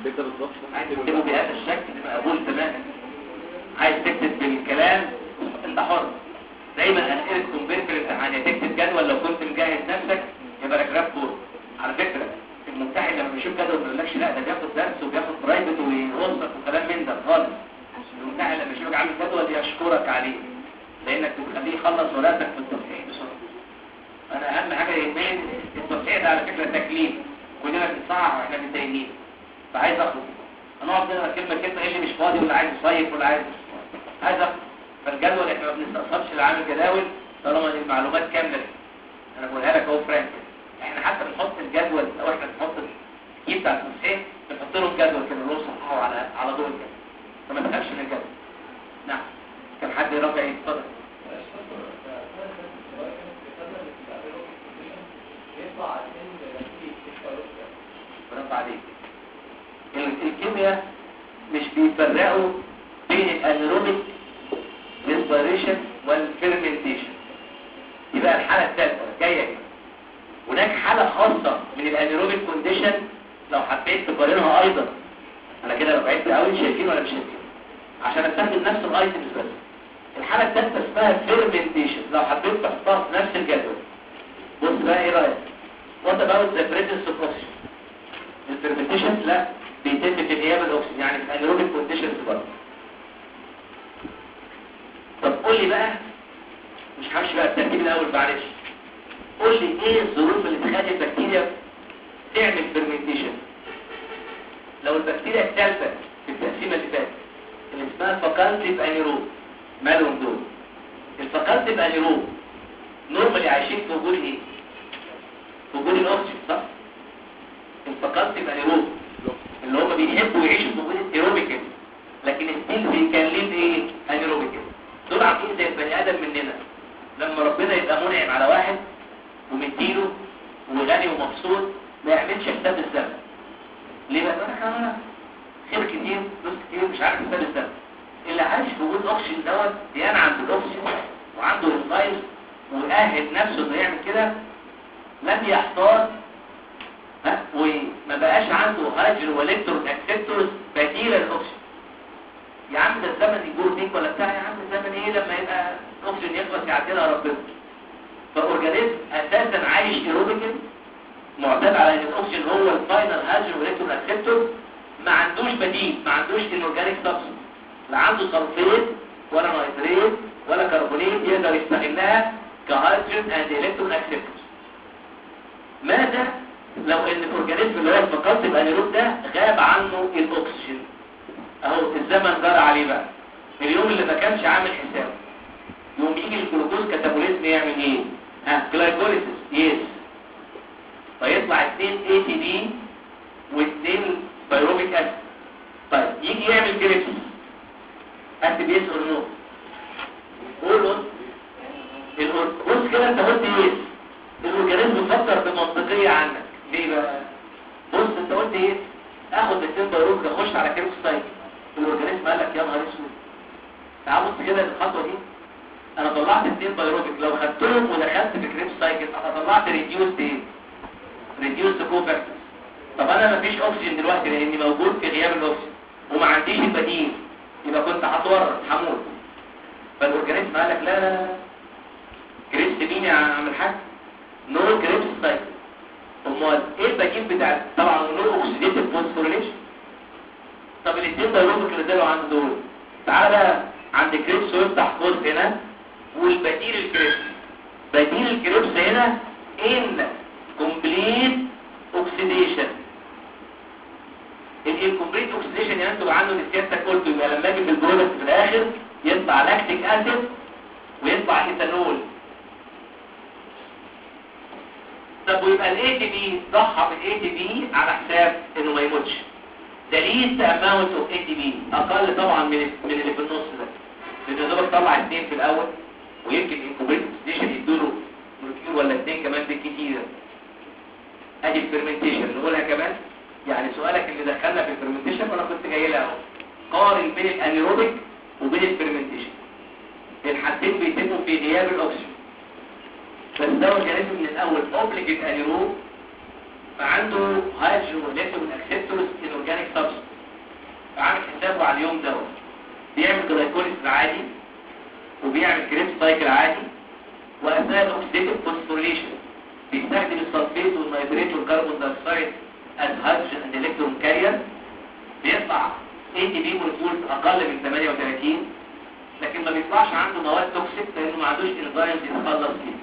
البيتا بالظبط عايز تكتبه بهذا الشكل مقبول تماما عايز تكتب بالكلام انت حر دايما اسئله كومبير في الامتحان يا تكتب جدول لو كنت مجهز نفسك يا باراجراف فور على فكره الممتحن لما بيشوف جدول ما يقولكش لا ده بياخد درس وبياخد برايفت ويوصف وكلام من ده خالص الممتحن لما يشوفك عامل جدول يشكرك عليه لانك بتخليه يخلص ورقتك في التصحيح بسرعه انا اهم حاجه يهمني التصحيح ده على فكره تكليف كلنا بنصحح واحنا متدينين فعايز اخلص هنقعد نقرا كلمه كلمه ايه اللي مش فاضي ولا عايز يصيف ولا عايز عايز اخلص فالجدول احنا ما بنستقصدش اللي عامل جداول طالما ان المعلومات كامله انا بقولها لك اهو فرانك احنا حتى بنحط الجدول او احنا بنحط الكيس بتاع التصحيح بنحط لهم جدول كده نقول صححوا على على ضوء الجدول فما تخافش من الجدول نعم كان حد رافع ايه اتفضل برافو عليك ال- الكيمياء مش بيفرقوا بين الانيروبيك ريسبيريشن والفيرمنتيشن يبقى الحاله الثالثه جايه دي هناك حاله خاصه من الانيروبيك كونديشن لو حبيت تقارنها ايضا انا كده بعدت قوي شايفين ولا مش شايفين عشان استخدم نفس الايتمز بس الحاله الثالثه اسمها فيرمنتيشن لو حبيت تحطها في نفس الجدول بص بقى ايه رايك وات اباوت ذا بريزنس اوف اوكسجين الفيرمنتيشن لا بيتم في غياب الاكسجين يعني في انيروبيك كونديشنز برضه طب قول لي بقى مش همشي بقى الترتيب الاول معلش قول لي ايه الظروف اللي تخلي البكتيريا تعمل فيرمنتيشن لو البكتيريا الثالثه في التقسيمه اللي فاتت اللي اسمها فاكالتيف انيروب مالهم دول الفاكالتيف انيروب نورمالي عايشين في وجود ايه في وجود الاكسجين صح الفاكالتيف انيروب اللي هم بيحبوا يعيشوا في وجود الايروبيك لكن ستيل بيكلم ايه انيروبيك دول عاملين زي البني ادم مننا لما ربنا يبقى منعم على واحد ومديله وغني ومبسوط ما يعملش حساب الزمن ليه بقى انا كمان خير كتير فلوس كتير مش عارف حساب الزمن اللي عايش في وجود اكسجين دوت بينعم بالاكسجين وعنده الفايل واهل نفسه انه يعمل كده لم يحتاج ها وما بقاش عنده هايدرو والكترون اكسبتورز بديله للاكسجين يا عم ده الزمن يجور بيك ولا بتاع يا عم الزمن ايه لما يبقى الاكسجين يخلص يعدلها ربنا فالاورجانيزم اساسا عايش ايروبيكال معتاد على ان الاكسجين هو الفاينل هايدرو والكترون اكسبتور ما عندوش بديل ما عندوش انورجانيك سبستنس لا عنده سلفيت ولا نيتريت ولا كربونيت يقدر يستغلها كهيدروجين اند الكترون اكسبتورز ماذا لو ان الاورجانيزم اللي هو الفقاط الانيروب ده غاب عنه الاكسجين اهو الزمن جرى عليه بقى اليوم اللي ما كانش عامل حسابه يوم يجي الجلوكوز كاتابوليزم يعمل ايه ها جلايكوليسيس يس فيطلع 2 اي تي دي و2 بايروبيك اسيد طيب يجي يعمل جريبس اكتب يس اور نو قول قول بص كده انت قلت يس الاورجانيزم فكر بمنطقيه عنك ليه بقى بص انت قلت ايه اخد الاثنين بايروبيك اخش على كريبس سايكل الاورجانيزم قال لك يا نهار اسود تعال بص كده الخطوه دي انا طلعت اثنين بايروبيك لو خدتهم ودخلت في كريبس سايكل انا طلعت ريديوست ايه ريديوست كوفاكتورز طب انا مفيش اكسجين دلوقتي لاني موجود في غياب الاكسجين وما عنديش البديل يبقى كنت هتورط هموت فالاورجانيزم قال لك لا لا لا كريبس مين يا عم الحاج نو كريبس سايكل امال ايه البديل بتاع طبعا نو اوكسيديتيف فوسفوريليشن طب الاثنين بايروبيك اللي طلعوا عنده دول تعالى بقى عند كريبس ويفتح قوس هنا والبديل الكريبس بديل الكريبس هنا ان كومبليت اوكسيديشن الانكمبليت اوكسيديشن ينتج عنه اللي سيادتك قلته يبقى لما اجي في البرودكت في الاخر يطلع لاكتيك اسيد ويطلع ايثانول طب ويبقى الاي تي بي ضحى بالاي تي بي على حساب انه ما يموتش ده ليست اماونت اوف اي تي بي اقل طبعا من من اللي في النص ده لان دوبك طلع اثنين في الاول ويمكن انكمبليت اوكسيديشن يدوله مولكيول ولا اثنين كمان بالكتير ادي الفيرمنتيشن نقولها كمان يعني سؤالك اللي دخلنا في الفيرمنتيشن وانا كنت جاي لها اهو قارن بين الانيروبيك وبين الفيرمنتيشن الحاجتين بيتموا في غياب الاكسجين بس ده اورجانيزم من الاول اوبليجيت انيروب فعنده هايدروجين والكترون اكسبتورز انورجانيك سبستنس على اليوم دوت بيعمل جلايكوليس العادي وبيعمل كريب سايكل عادي واثناء الاكسيديتيف فوسفوريليشن بيستخدم السلفيت والنيتريت والكربون دايوكسيد از هيدروجين اند الكترون كارير بيطلع اي تي بي مولكيولز اقل من 38 لكن ما بيطلعش عنده مواد توكسيك لانه ما عندوش انزيمز يتخلص فيها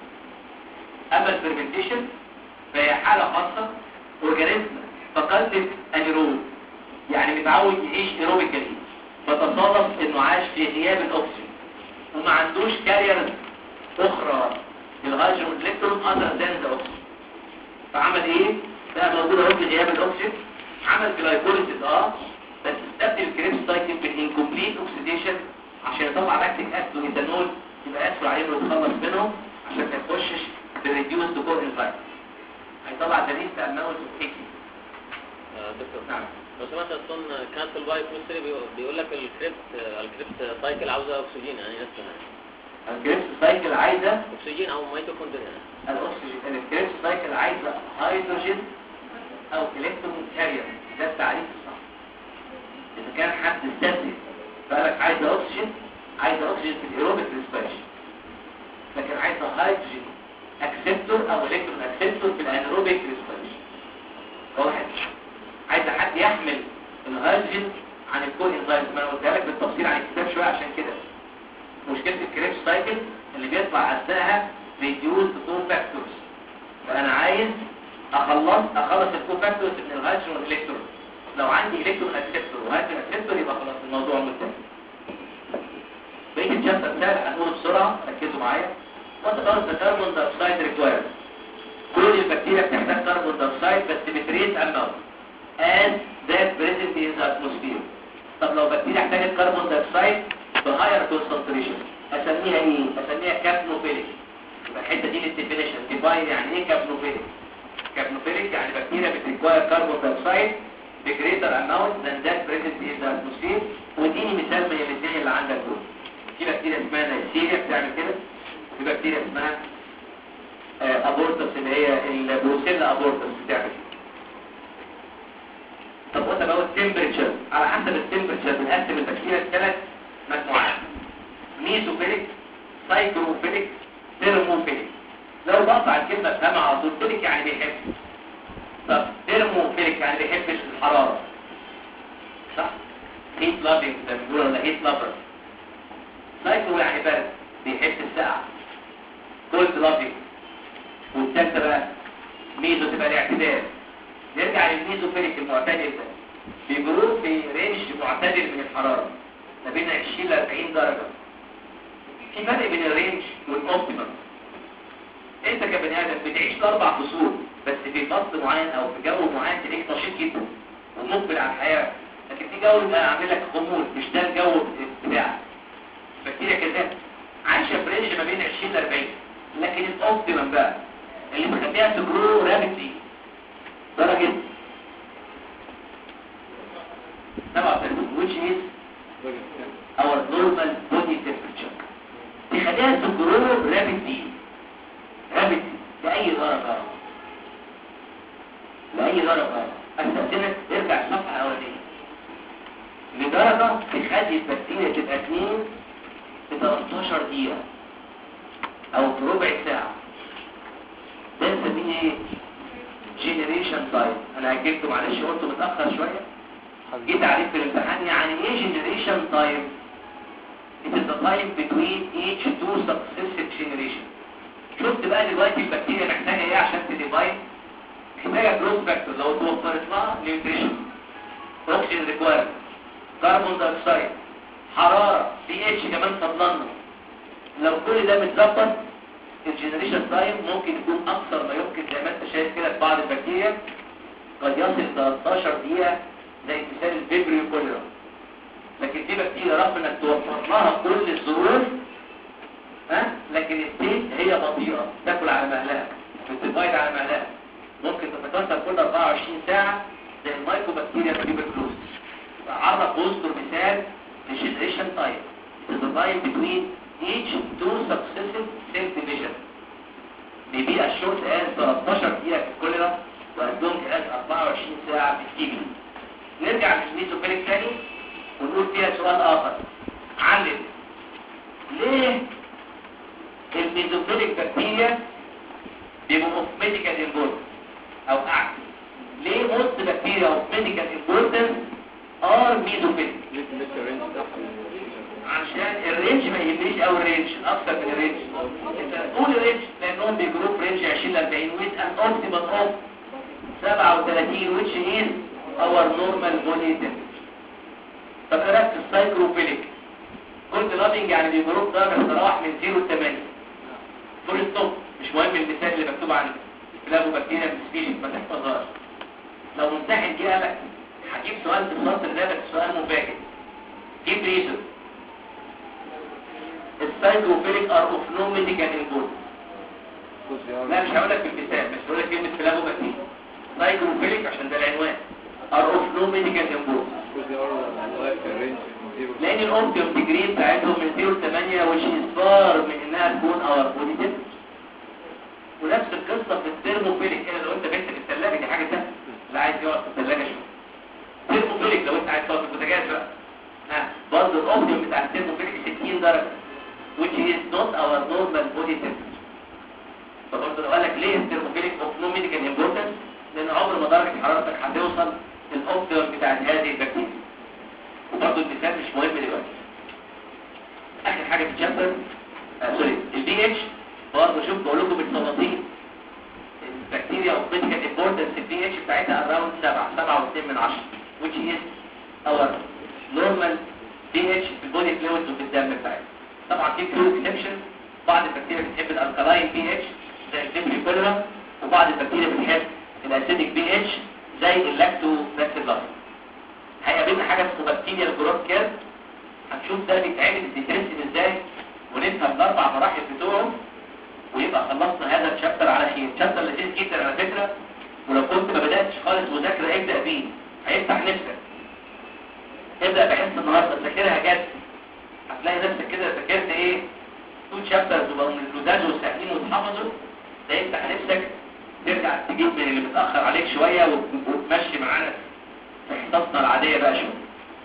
اما الفيرمنتيشن فهي حاله خاصه اورجانيزم فقدت انيروب يعني متعود يعيش ايروبيكالي فتصادف انه عاش في غياب الاكسجين وما عندوش كارير اخرى للهيدروجين والالكترون اذر ذان ذا اوكسجين فعمل ايه بقى موجود اهو في غياب الاكسجين عمل جلايكوليسيس اه بس استبدل الكريبس سايكل بالانكمبليت اوكسيديشن عشان يطلع لاكتيك اسيد وايثانول يبقى اسهل عليه انه يتخلص منهم عشان ما يخشش في الريديوس تو كور انزايم هيطلع دليل اماونت اوف ايكي آه، دكتور نعم لو سمعت اصلا كانسل واي كروستري بيقول لك الكريبت الكريبت سايكل عاوزه اكسجين يعني نفسها الكريبس سايكل عايزه اكسجين او ميتوكوندريا الاكسجين الكريبس سايكل عايزه هيدروجين او الكترون كارير ده التعريف الصح اذا كان حد استثني فقال لك عايزه اكسجين عايزه اكسجين في الايروبيك ريسبيريشن لكن عايزه هيدروجين اكسبتور او الكترون اكسبتور في الانيروبيك ريسبيريشن واحد عايز حد يحمل الهيدروجين عن الكو انزيم ما انا قلتها لك بالتفصيل عن الكتاب شويه عشان كده مشكله الكريبس سايكل اللي بيطلع اثناءها ريديوز كو فاكتورز فانا عايز اخلص اخلص الكو فاكتورز من الهيدروجين والالكترون لو عندي الكترون اكسبتور وهيدروجين اكسبتور يبقى خلاص الموضوع منتهي بقيه الشابتر ده هنقوله بسرعه ركزوا معايا وانت خلاص الكربون دايوكسيد ريكوايرد كل البكتيريا بتحتاج كربون دايوكسيد بس بتريت اماونت as that present in the atmosphere طب لو بكتيريا احتاجت كربون دايوكسيد بهاير كونسنتريشن اسميها ايه اسميها كابنوفيليك يبقى الحته دي للديفينيشن ديفاين يعني ايه كابنوفيليك كابنوفيليك يعني بكتيريا بتريكواير كربون دايوكسيد بجريتر اماونت than that present in the atmosphere واديني مثال من الاثنين اللي عندك دول في بكتيريا اسمها نيسيريا بتعمل كده في بكتيريا اسمها ابورتس اللي هي البروسيلا ابورتس بتعمل كده طب وانت بقى التمبريتشر على حسب التمبريتشر بنقسم البكتيريا لثلاث مجموعات ميزوفيليك سايكروفيليك ثيرموفيليك لو بقطع الكلمه افهمها على طول فيليك يعني بيحب طب ثيرموفيليك يعني بيحبش الحراره صح هيت لافينج زي ما بيقولوا ولا هيت لافر سايكرو يعني برد بيحب السقعه كولد لافينج والثالثه بقى ميزو تبقى الاعتدال نرجع للميزوفيليك المعتدل ده بيجروه في رينج معتدل من الحرارة ما بين 20 ل 40 درجة في فرق بين الرينج والاوبتيمم انت كبني ادم بتعيش الاربع فصول بس في فصل معين او في جو معين تلاقيك نشيط جدا ومقبل على الحياة لكن في جو يبقى عامل لك خمول مش ده الجو بتاعك بكتيريا كذلك عايشة في رينج ما بين 20 ل 40 لكن الاوبتيمم بقى اللي مخليها تجرو رابيدلي درجة 37 which is our normal body temperature تخليها تجرو رابيدلي رابيدلي لأي درجة لأي درجة أستأذنك ارجع الصفحة الأولانية لدرجة تخلي البكتيريا تبقى 2 في 13 دقيقة أو في ربع ساعة ده نسميه ايه؟ جينيريشن تايم انا اجلته معلش قلت متاخر شويه جيت عليه في الامتحان يعني ايه جينيريشن تايم it is the time between each two successive generation شفت بقى دلوقتي البكتيريا محتاجه ايه عشان تديفاين محتاجه جروث فاكتور لو توفرت لها نيوتريشن اوكسجين ريكوايرد كربون دايوكسيد حراره بي اتش كمان فضلنا لو كل ده متظبط الجنريشن تايم ممكن يكون اكثر ما يمكن زي ما انت شايف كده في بعض البكتيريا قد يصل 13 دقيقة زي مثال الفيبريو كوليرا لكن دي بكتيريا رغم انك توفر لها كل الظروف ها لكن الستيت هي بطيئة تاكل على مهلها بتديفايد على مهلها ممكن تتكسر كل 24 ساعة زي المايكرو بكتيريا تيوبركلوز عرف بوستر مثال للجنريشن تايم the time between each two successive cell division بيبيع الشورت قال 13 دقيقة في الكوليرا وقدهم قال 24 ساعة في التيبي نرجع للميزوفيليك تاني ونقول فيها سؤال اخر علم ليه الميزوفيليك بكتيريا بيبقوا اوف ميديكال امبورتنس او اعكس ليه موست بكتيريا اوف ميديكال امبورتنس ار ميزوفيليك عشان الرينج ما يهمنيش قوي الرينج اكتر من الرينج انت قول الرينج لانهم بيجروب رينج 20 ل 40 with an optimum of 37 which is our normal body temperature طب ايه رايك في السايكروفيليك كنت لابنج يعني بيجروب درجه تتراوح من 0 ل 8 فول ستوب مش مهم المثال اللي مكتوب عندك كلابو بكتيريا بالسبيشيز ما تحفظهاش لو ممتحن جه قال لك هجيب سؤال في السطر ده بس سؤال مفاجئ جيب ريزون السايكروفيليك ار اوف نو ميديكال امبورت لا مش هقول لك بالمثال بس هقول لك كلمه كلابو بكتيريا سايكروفيليك عشان ده العنوان ار اوف نو ميديكال امبورت لان الاوبتيوم ديجري بتاعتهم من 0 ل 8 which is far من انها تكون اور بودي temperature ونفس القصه في الثيرموفيليك كده لو انت بنت في الثلاجه دي حاجه سهله لا عايز يقعد في الثلاجه شويه ثيرموفيليك لو انت عايز تقعد في البوتاجاز بقى ها برضه الاوبتيوم بتاع الثيرموفيليك 60 درجه which is not our normal body temperature فبرضه لو قال لك ليه الثيرموفيليك اوف نو ميديكال امبورتنس لان عمر ما درجه حرارتك هتوصل للاوبتيوم بتاع هذه البكتيريا وبرضه المثال مش مهم دلوقتي اخر حاجه في الشابتر آه سوري البي اتش برضه شوف بقول لكم بالتفاصيل البكتيريا اوف ميديكال امبورتنس البي اتش بتاعتها اراوند 7 7 و2 من 10 which is our normal pH في البودي فلويدز وفي الدم بتاعتنا طبعا في فلويد اكسبشن بعض البكتيريا بتحب الالكالاين بي اتش زي الديبري كوليرا وبعض البكتيريا بتحب الاسيديك بي اتش زي اللاكتو باكتيريا هيقابلنا حاجه اسمها بكتيريا الجروث كيرف هنشوف ده بيتعمل بيترسم ازاي ونفهم الاربع مراحل بتوعه ويبقى خلصنا هذا الشابتر على خير شابتر لذيذ جدا على فكره ولو كنت ما بداتش خالص مذاكره ابدا بيه هيفتح نفسك ابدا بحس النهارده ذاكرها جد هتلاقي نفسك كده ذاكرت ايه تو شابترز وبقوا من اللزاز والسهلين واتحفظوا ده يفتح نفسك ترجع تجيب من اللي متاخر عليك شويه وتمشي معانا في حصصنا العاديه بقى شويه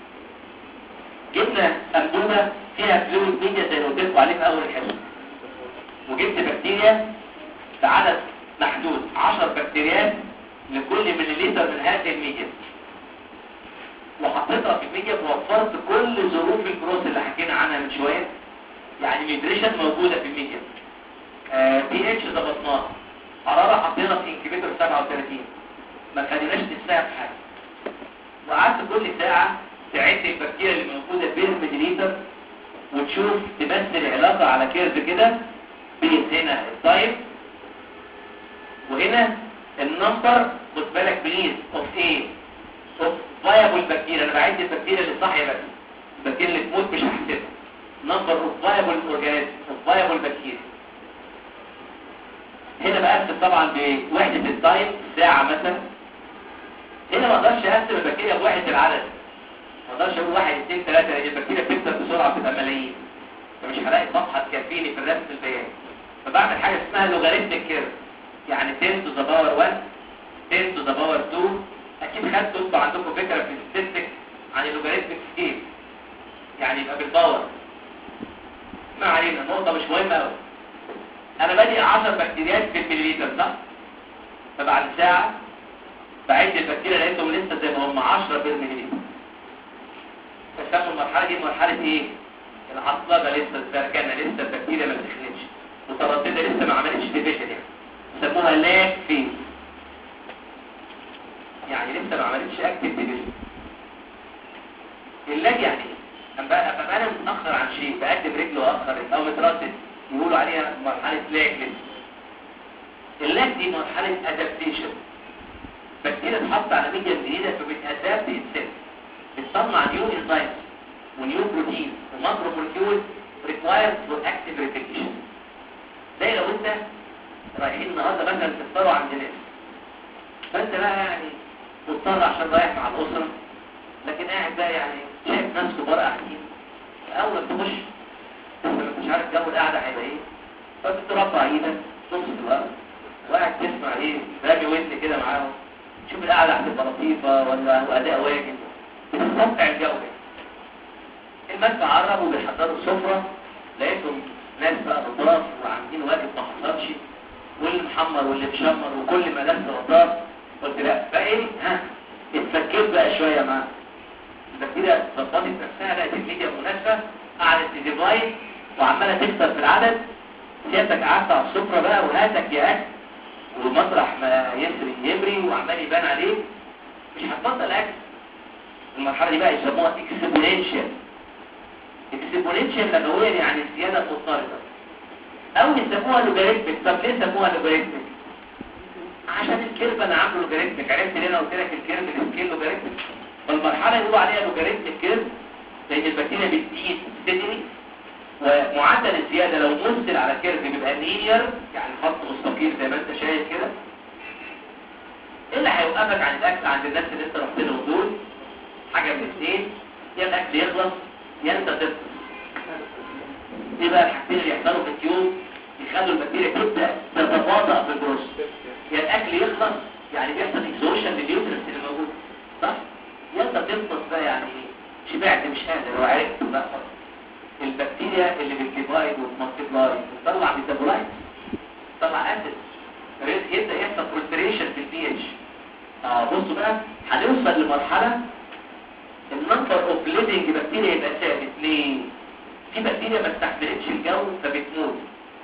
جبنا انبوبه فيها فلويد ميديا زي ما قلت لكم عليه في اول الحصه وجبت بكتيريا بعدد محدود 10 بكتيريات لكل مليلتر من هذه الميديا وحطيتها في الميديا ووفرت كل ظروف الكروس اللي حكينا عنها من شويه يعني نيوتريشن موجوده في الميديا بي اتش ظبطناه حراره حطينا في انكيبيتور 37 ما خليناش نستعب حاجه وقعدت كل ساعه تعد البكتيريا اللي موجوده بين المليلتر وتشوف تمثل علاقه على كيرف كده بين هنا التايم وهنا النمبر خد بالك بليز اوف ايه اوف فايبل بكتيريا انا بعد البكتيريا اللي صاحيه بس البكتيريا اللي تموت مش هحسبها نمبر اوف فايبل اورجانيزم اوف فايبل بكتيريا هنا بقسم طبعا بوحده التايم ساعه مثلا هنا ما اقدرش اقسم البكتيريا بوحده العدد ما اقدرش اقول واحد اثنين ثلاثه لان البكتيريا بتكتر بسرعه بتبقى ملايين فمش هلاقي صفحه تكفيني في الرسم البياني فبعمل حاجه اسمها لوغاريتميك كيرف يعني 10 to the power 1 10 to the power 2 اكيد خدتوا انتوا عندكم فكره في الستاتستكس عن اللوغاريتميك سكيل يعني يبقى بالباور ما علينا النقطه مش مهمه قوي انا بادئ 10 بكتيريات في المليلتر صح فبعد ساعه بعد البكتيريا لقيتهم لسه زي ما هم 10 بالمليلتر فسموا المرحله دي مرحله ايه العصلجه لسه الزرجانه لسه البكتيريا ما سخنتش متردده لسه ما عملتش ديفيجن يعني سموها لاك فيز يعني لسه ما عملتش اكتف ديفيجن اللاج يعني ايه اما بقى أما انا متاخر عن شيء بقدم رجل واخر او متردد يقولوا عليها مرحله لاج لسه اللاج دي مرحله ادابتيشن بكتيريا اتحط على ميديا جديده فبتادابت السيل بتصنع نيو انزيمز ونيو بروتين وماكرو مولكيول ريكوايرد فور اكتيف ريبليكيشن زي لو انت رايحين النهارده مثلا تفطروا عند ناس فانت بقى يعني مضطر عشان رايح مع الاسره لكن قاعد بقى يعني شايف ناس كبار قاعدين اول ما تخش انت مش عارف جو القعده هيبقى ايه فبترفع ايدك تبص في الارض وقاعد تسمع ايه رامي ودن كده معاهم شوف القعده هتبقى لطيفه ولا اداء واجب بتستمتع الجو المدفع قرب وبيحضروا السفرة لقيتهم ناس بقى نضاف وعاملين واجب ما حصلش واللي محمر واللي مشمر وكل ما ناس نضاف قلت لا فايه ها اتفكيت بقى شوية مع البكتيريا ظبطت نفسها لقت الميديا مناسبة قعدت تديفايد وعمالة تكسر في العدد سيادتك قعدت على السفرة بقى وهاتك يا اكل ومطرح ما يسري يبري وعمال يبان عليه مش هتبطل اكل المرحلة دي بقى يسموها اكسبوننشال اكسبوننشال لغويا يعني الزيادة مضطردة او يسموها لوغاريتمك طب ليه سموها لوغاريتمك عشان الكيرف انا عامله لوغاريتمك عرفت ليه انا قلت لك الكيرف السكيل لوغاريتمك فالمرحلة يقولوا عليها لوغاريتمك كيرف لان البكتيريا بتزيد ستيدلي ومعدل الزيادة لو مثل على كيرف بيبقى لينير يعني خط مستقيم زي ما انت شايف كده ايه اللي هيوقفك عن الاكل عند الناس اللي انت رحت لهم دول حاجة من اثنين يا الاكل يخلص يا انت تفطر ايه بقى الحاجتين اللي يحصلوا في التيوب يخلوا البكتيريا تبدا تتباطأ في الجروس يا الاكل يخلص يعني بيحصل اكزوشن للنيوترينز اللي موجود صح يا انت تفطس بقى يعني شبعت مش قادر وعرفت بقى خلاص البكتيريا اللي بتديفايد وتمالتيبلاي بتطلع ميتابولايت تطلع اسيد يبدا يحصل برولتريشن في البي اتش اه بصوا بقى هنوصل لمرحله النمبر اوف ليفنج بكتيريا يبقى ثابت ليه في بكتيريا ما استحملتش الجو فبتموت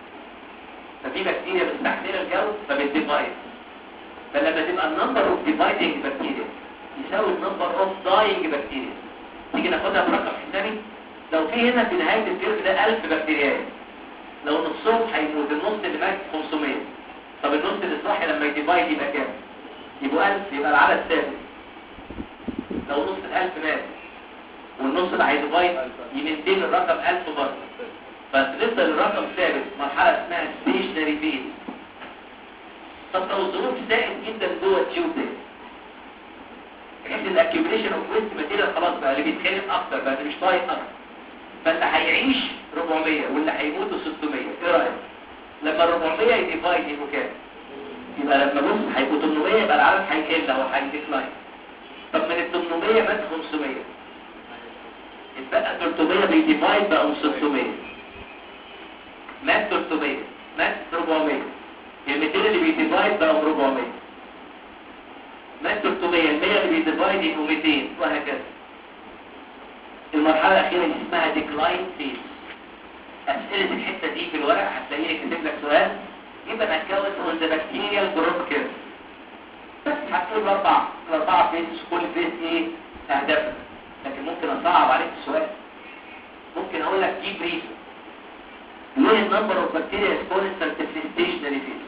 ففي بكتيريا مستحمله الجو فبتديفايد فلما تبقى النمبر اوف ديفايدنج بكتيريا يساوي النمبر اوف داينج بكتيريا تيجي ناخدها برقم حسابي لو في هنا في نهايه الكيرف ده 1000 بكتيريا لو نصهم هيموت النص اللي مات 500 طب النص اللي صاحي لما يديفايد يبقى كام يبقوا 1000 يبقى العدد ثابت لو نص الألف مات والنص اللي هيديفايد يمنتين الرقم 1000 برضه بس لسه الرقم ثابت مرحله اسمها ستيشنري فيز طب لو الظروف سائد جدا جوه التيوب ده بحيث الاكيوميليشن اوف ويست ماتيريال خلاص بقى اللي بيتخانق اكتر بقى اللي مش طايق اكتر فاللي هيعيش 400 واللي هيموتوا 600 ايه رايك لما ال 400 يديفايد يبقوا كام يبقى لما بص هيبقوا 800 يبقى العدد هيقل او هيديكلاين طب من ال 800 مات 500 اتبقى 300 بيديفايد بقوا 600 مات 300 مات 400 ال 200 اللي بيديفايد بقوا 400 مات 300 ال 100 اللي بيديفايد يبقوا 200 وهكذا المرحلة الأخيرة دي اسمها ديكلاين فيز أسئلة الحتة دي في الورق هتلاقيني كاتب لك سؤال يبقى نتكون on the bacterial growth curve بس هتقول الأربع الأربعة فيز كل فيز إيه أهدافها لكن ممكن أصعب عليك السؤال ممكن أقول لك جيب ريزن ليه النمبر اوف بكتيريا كونستانت في ستيشنري فيز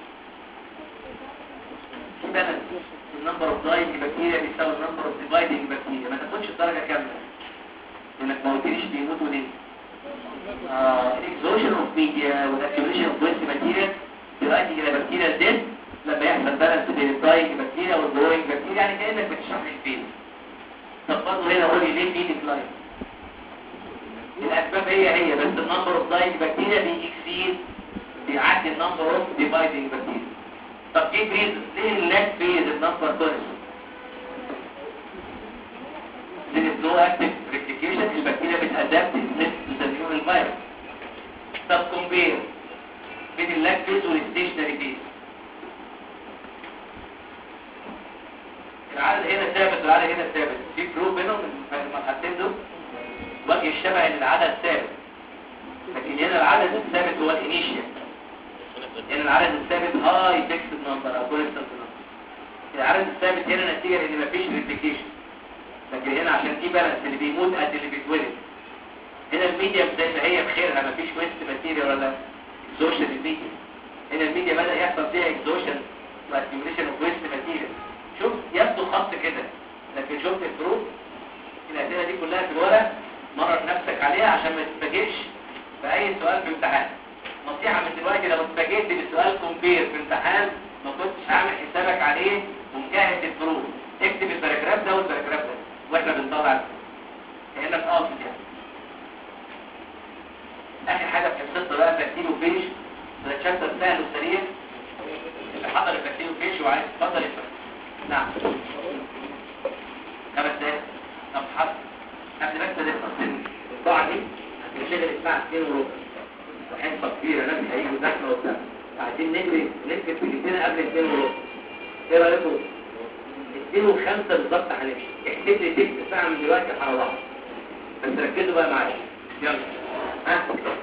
في بالانس النمبر اوف داينج بكتيريا بيساوي النمبر اوف ديفايدنج بكتيريا ما تاخدش الدرجة كاملة انك ما قلتليش بيموتوا ليه الاكزوشن اوف ميديا والاكيوميشن اوف ويست ماتيريال دلوقتي الى بكتيريا ديد لما يحصل بالانس بين الداينج بكتيريا والجروينج بكتيريا يعني كانك بتشرح لي الفيل طب برضه هنا قول لي ليه في ديكلاين الاسباب هي هي بس النمبر اوف داينج بكتيريا بيكسيد بيعدي النمبر اوف ديفايدنج بكتيريا طب جيب ريزن ليه اللاك فيز النمبر كونس there is no active replication البكتيريا بتأدابت لتنفيذ الفيروس طب كومبير بين اللاك فيز والستيشنري فيز العدد هنا ثابت والعدد هنا ثابت في فروق بينهم المرحلتين دول وجه الشبه ان العدد ثابت لكن هنا العدد الثابت هو الانيشيال هنا العدد الثابت هاي فيكسد نمبر او كونستانت نمبر العدد الثابت هنا نتيجه لان مفيش ريبليكيشن لكن هنا عشان في بالانس اللي بيموت قد اللي بيتولد هنا الميديا زي ما هي بخيرها مفيش ويست ماتيريال ولا اكزوشن الميديا هنا الميديا بدا يحصل فيها اكزوشن واكيوميشن اوف ويست ماتيريال شوف يبدو خط كده لكن شفت الفروق الاسئله دي كلها في الورق مرر نفسك عليها عشان ما تتفاجئش باي سؤال في امتحان نصيحه من دلوقتي لو اتفاجئت بسؤال كومبير في امتحان ما كنتش عامل حسابك عليه ومجهز الفروق اكتب الباراجراف ده والباراجراف ده واحنا بنطلع كانك قاصد يعني اخر حاجه في القصه بقى ترتيب وفيش ده تشابتر سهل وسريع اللي حضر الترتيب وفيش وعايز اتفضل يفهم نعم خمس دقايق طب حضر قبل ما انت تخلص الطبعه دي هنعمل الساعة 2 وربع وحصة كبيرة ناس هيجوا زحمة وبتاع عايزين نجري نكتب كلمتين قبل 2 وربع ايه رأيكم؟ 2 و5 بالظبط هنمشي احسب لي تلت ساعة من دلوقتي هروح بس ركزوا بقى معايا يلا ها